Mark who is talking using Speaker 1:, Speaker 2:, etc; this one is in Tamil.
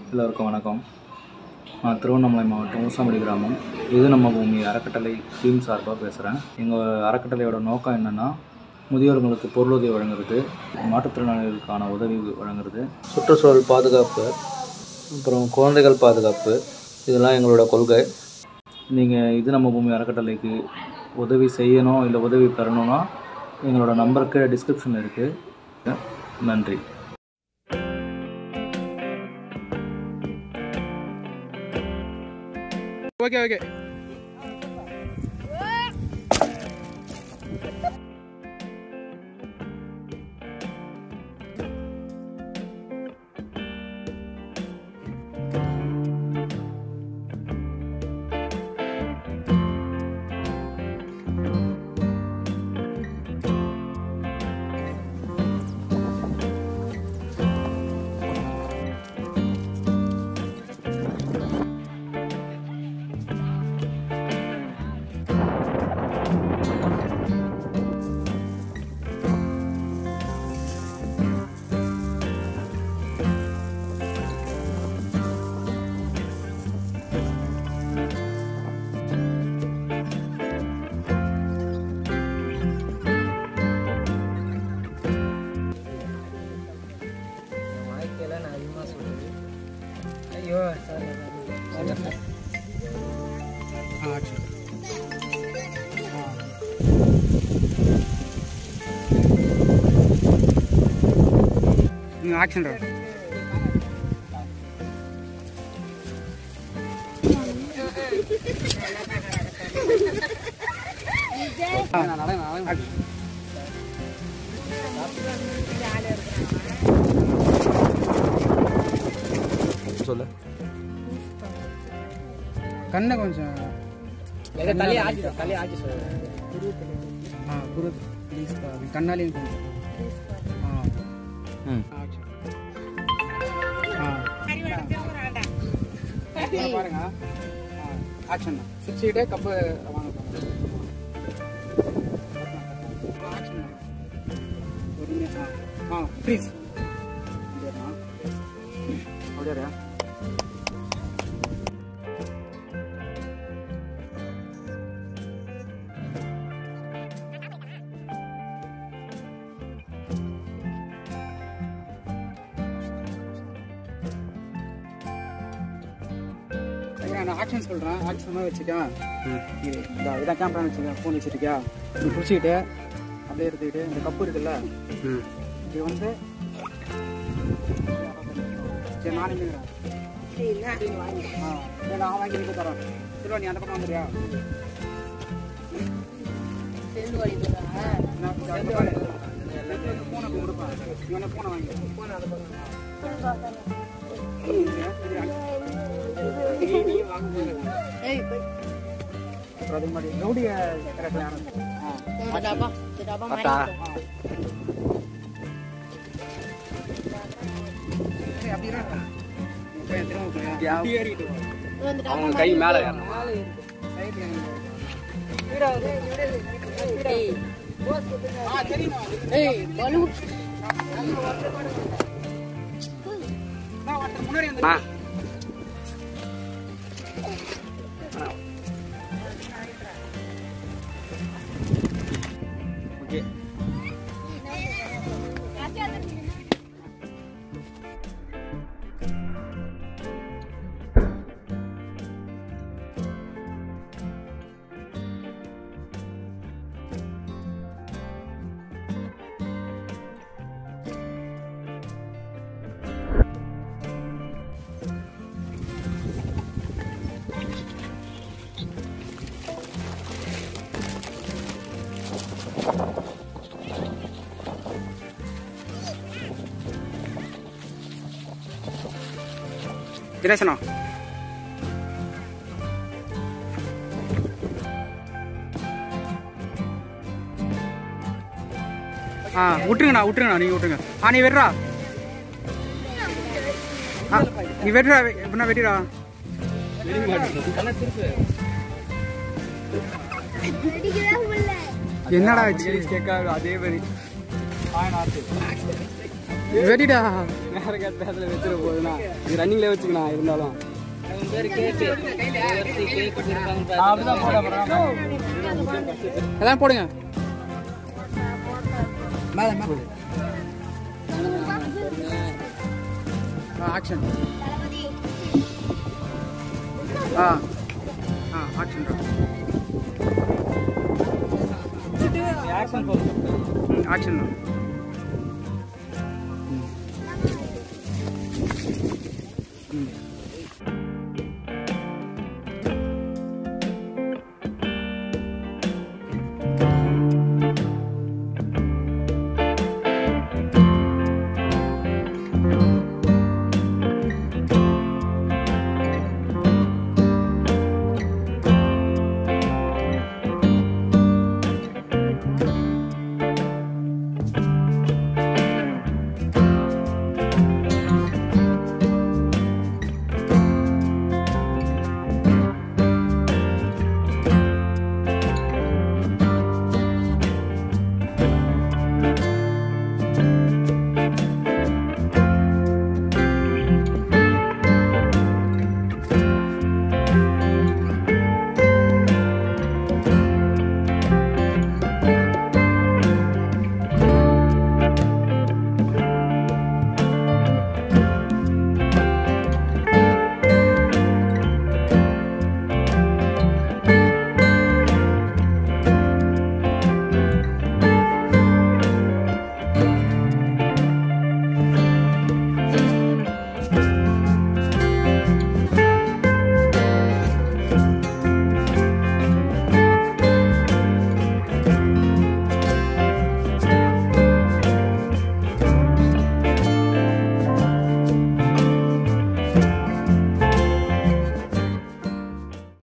Speaker 1: எல்லோருக்கும் வணக்கம் நான் திருவண்ணாமலை மாவட்டம் ஊசாமடி கிராமம் இது நம்ம பூமி அறக்கட்டளை டீம் சார்பாக பேசுகிறேன் எங்கள் அறக்கட்டளையோட நோக்கம் என்னென்னா முதியோர்களுக்கு பொருளுதவி வழங்குறது மாற்றுத்திறனாளிகளுக்கான உதவி வழங்குறது சுற்றுச்சூழல் பாதுகாப்பு அப்புறம் குழந்தைகள் பாதுகாப்பு இதெல்லாம் எங்களோட கொள்கை நீங்கள் இது நம்ம பூமி அறக்கட்டளைக்கு உதவி செய்யணும் இல்லை உதவி பெறணும்னா எங்களோட நம்பருக்கு டிஸ்கிரிப்ஷனில் இருக்குது நன்றி
Speaker 2: ஓகே ஓகே
Speaker 3: வாழ்க்கையில நான் அதிகமாக சொல்லுது ஐயோ சார்
Speaker 2: ஆ ஆக்ஷன் ம் ஆக்ஷன் ரா
Speaker 1: சொல்லு
Speaker 2: கண்ணை கொஞ்சம்
Speaker 3: தள்ளி ஆச்சு தள்ளி ஆச்சு சார்
Speaker 2: ஆ குரு ப்ளீஸ் கண்ணாலையும் கொஞ்சம் ஆ
Speaker 1: ம்
Speaker 2: ஆக்ஷன் ஆ ஆ, பாருங்க ஆக்ஷன் தான் சிரிச்சுக்கிட்டே கப்பு வாங்க போங்க. Action தான். பொறுமையா. ஆ ஆ ப்ளீஸ் அப்படியே இரு. சரிங்க, நான் ஆக்ஷன் சொல்கிறேன் ஆக்ஷன் மாதிரி வச்சுக்கேன் இது இந்த இதான் கேமரா வச்சுக்கேன் ஃபோன் வச்சுருக்கியா நீ பிடிச்சிக்கிட்டு அப்படியே எடுத்துக்கிட்டு இந்த கப்பு இருக்குல்ல இது வந்து சரி நானே மீங்கிறேன் ஆ சரி நான் வாங்கி நீ தரேன் சில்வா நீ அந்த பக்கம் வந்துடுறியா நான் இந்த அந்த பக்கம் ஃபோனை கொடுப்பேன் நீ வந்து ஃபோனை வாங்கி ஃபோனை அந்த பக்கம் நீ வாங்க அப்புறம் அதே மாதிரி ரவுடிய கரெக்டாக
Speaker 3: பத்தா
Speaker 2: அவங்க கை மேல முன்னாடி ஓகே தினேசனா ஆ விட்டுருங்கண்ணா விட்டுருங்கண்ணா நீங்கள் விட்டுருங்க ஆ நீ வெட்டுறா ஆ நீ வெட்டுறா எப்படின்னா வெட்டிடா என்னடா ஆச்சு
Speaker 1: கேட்காது அதே மாதிரி
Speaker 2: வெட்டிடா வேற கட்டத்தில் வச்சிட போகுதுண்ணா இது ரன்னிங்ல வச்சுக்கணும் இருந்தாலும்
Speaker 3: அவன் பேர் கேக்கு ஒருத்தி கேக் கொடுத்துருக்காங்க
Speaker 2: அப்படிதான் போட எல்லாம் போடுங்க மேலே மேலே ஆக்ஷன் ஆ ஆ ஆக்ஷன்
Speaker 3: ஆக்ஷன் போகும்
Speaker 2: ஆக்ஷன் ம்